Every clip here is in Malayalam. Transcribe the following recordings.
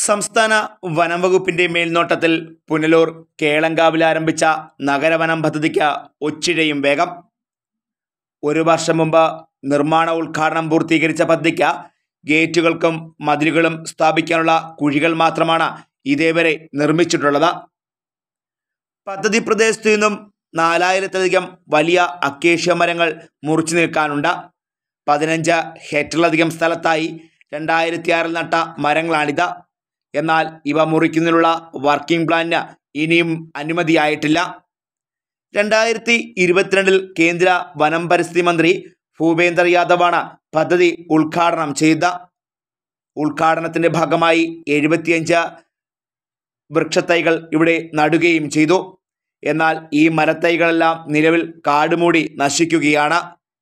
സംസ്ഥാന വനം വകുപ്പിന്റെ മേൽനോട്ടത്തിൽ പുനലൂർ കേളങ്കാവിൽ ആരംഭിച്ച നഗരവനം പദ്ധതിക്ക് ഒച്ചിഴയും വേഗം ഒരു വർഷം മുമ്പ് നിർമ്മാണ ഉദ്ഘാടനം പൂർത്തീകരിച്ച പദ്ധതിക്ക് ഗേറ്റുകൾക്കും മതിലുകളും സ്ഥാപിക്കാനുള്ള കുഴികൾ മാത്രമാണ് ഇതേവരെ നിർമ്മിച്ചിട്ടുള്ളത് പദ്ധതി പ്രദേശത്തു നിന്നും നാലായിരത്തിലധികം വലിയ അക്കേഷ്യ മരങ്ങൾ മുറിച്ചു നിൽക്കാനുണ്ട് പതിനഞ്ച് ഹെക്ടറിലധികം സ്ഥലത്തായി രണ്ടായിരത്തി ആറിൽ നട്ട മരങ്ങളാണിത് എന്നാൽ ഇവ മുറിക്കുന്നതിനുള്ള വർക്കിംഗ് പ്ലാനിന് ഇനിയും അനുമതിയായിട്ടില്ല രണ്ടായിരത്തി ഇരുപത്തിരണ്ടിൽ കേന്ദ്ര വനം പരിസ്ഥിതി മന്ത്രി ഭൂപേന്ദർ യാദവാണ് പദ്ധതി ഉദ്ഘാടനം ചെയ്ത ഉദ്ഘാടനത്തിന്റെ ഭാഗമായി എഴുപത്തിയഞ്ച് വൃക്ഷത്തൈകൾ ഇവിടെ നടുകയും ചെയ്തു എന്നാൽ ഈ മരത്തൈകളെല്ലാം നിലവിൽ കാടുമൂടി നശിക്കുകയാണ്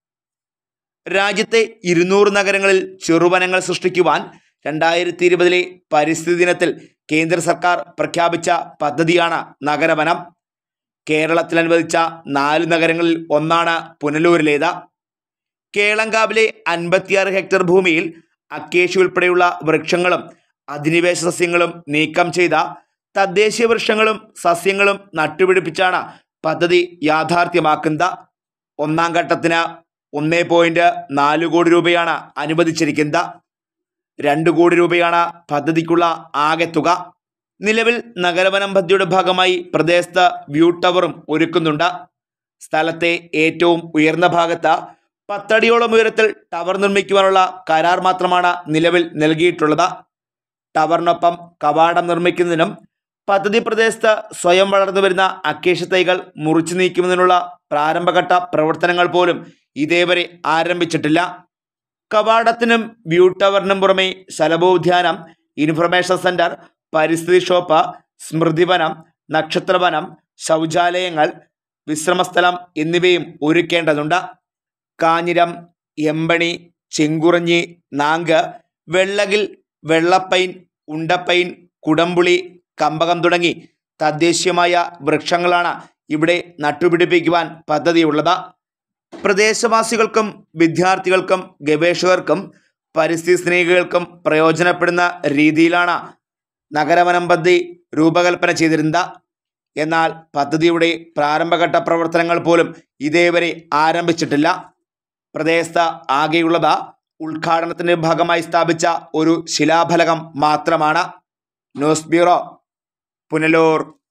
രാജ്യത്തെ ഇരുന്നൂറ് നഗരങ്ങളിൽ ചെറുവനങ്ങൾ സൃഷ്ടിക്കുവാൻ രണ്ടായിരത്തി ഇരുപതിലെ പരിസ്ഥിതി ദിനത്തിൽ കേന്ദ്ര സർക്കാർ പ്രഖ്യാപിച്ച പദ്ധതിയാണ് നഗരവനം കേരളത്തിൽ അനുവദിച്ച നാല് നഗരങ്ങളിൽ ഒന്നാണ് പുനലൂരിലേത് കേളങ്കാവിലെ അൻപത്തിയാറ് ഹെക്ടർ ഭൂമിയിൽ അക്കേഷി ഉൾപ്പെടെയുള്ള വൃക്ഷങ്ങളും അധിനിവേശ സസ്യങ്ങളും നീക്കം ചെയ്ത തദ്ദേശീയ വൃക്ഷങ്ങളും സസ്യങ്ങളും നട്ടുപിടിപ്പിച്ചാണ് പദ്ധതി യാഥാർത്ഥ്യമാക്കുന്നത് ഒന്നാം ഘട്ടത്തിന് ഒന്നേ പോയിന്റ് നാല് കോടി രൂപയാണ് അനുവദിച്ചിരിക്കുന്നത് രണ്ട് കോടി രൂപയാണ് പദ്ധതിക്കുള്ള ആകെ തുക നിലവിൽ നഗരവനം പദ്ധതിയുടെ ഭാഗമായി പ്രദേശത്ത് വ്യൂ ടവറും ഒരുക്കുന്നുണ്ട് സ്ഥലത്തെ ഏറ്റവും ഉയർന്ന ഭാഗത്ത് പത്തടിയോളം ഉയരത്തിൽ ടവർ നിർമ്മിക്കുവാനുള്ള കരാർ മാത്രമാണ് നിലവിൽ നൽകിയിട്ടുള്ളത് ടവറിനൊപ്പം കവാടം നിർമ്മിക്കുന്നതിനും പദ്ധതി പ്രദേശത്ത് സ്വയം വളർന്നു വരുന്ന അക്കേഷ്യ തൈകൾ മുറിച്ചു നീക്കുന്നതിനുള്ള പ്രാരംഭഘട്ട പ്രവർത്തനങ്ങൾ പോലും ഇതേവരെ ആരംഭിച്ചിട്ടില്ല കവാടത്തിനും വ്യൂ ടവറിനും പുറമെ ശലഭോദ്യാനം ഇൻഫർമേഷൻ സെന്റർ പരിസ്ഥിതി ഷോപ്പ് സ്മൃതിവനം നക്ഷത്രവനം ശൗചാലയങ്ങൾ വിശ്രമസ്ഥലം എന്നിവയും ഒരുക്കേണ്ടതുണ്ട് കാഞ്ഞിരം എമ്പണി ചെങ്കുറഞ്ഞി നാങ്ക് വെള്ളകിൽ വെള്ളപ്പൈൻ ഉണ്ടപ്പൈൻ കുടംപുളി കമ്പകം തുടങ്ങി തദ്ദേശീയമായ വൃക്ഷങ്ങളാണ് ഇവിടെ നട്ടുപിടിപ്പിക്കുവാൻ പദ്ധതിയുള്ളത് പ്രദേശവാസികൾക്കും വിദ്യാർത്ഥികൾക്കും ഗവേഷകർക്കും പരിസ്ഥിതി സ്നേഹികൾക്കും പ്രയോജനപ്പെടുന്ന രീതിയിലാണ് നഗരവനം പദ്ധതി രൂപകൽപ്പന ചെയ്തിരുന്നത് എന്നാൽ പദ്ധതിയുടെ പ്രാരംഭഘട്ട പ്രവർത്തനങ്ങൾ പോലും ഇതേവരെ ആരംഭിച്ചിട്ടില്ല പ്രദേശത്ത് ആകെയുള്ളത് ഉദ്ഘാടനത്തിന്റെ ഭാഗമായി സ്ഥാപിച്ച ഒരു ശിലാഫലകം മാത്രമാണ് ന്യൂസ് ബ്യൂറോ പുനലൂർ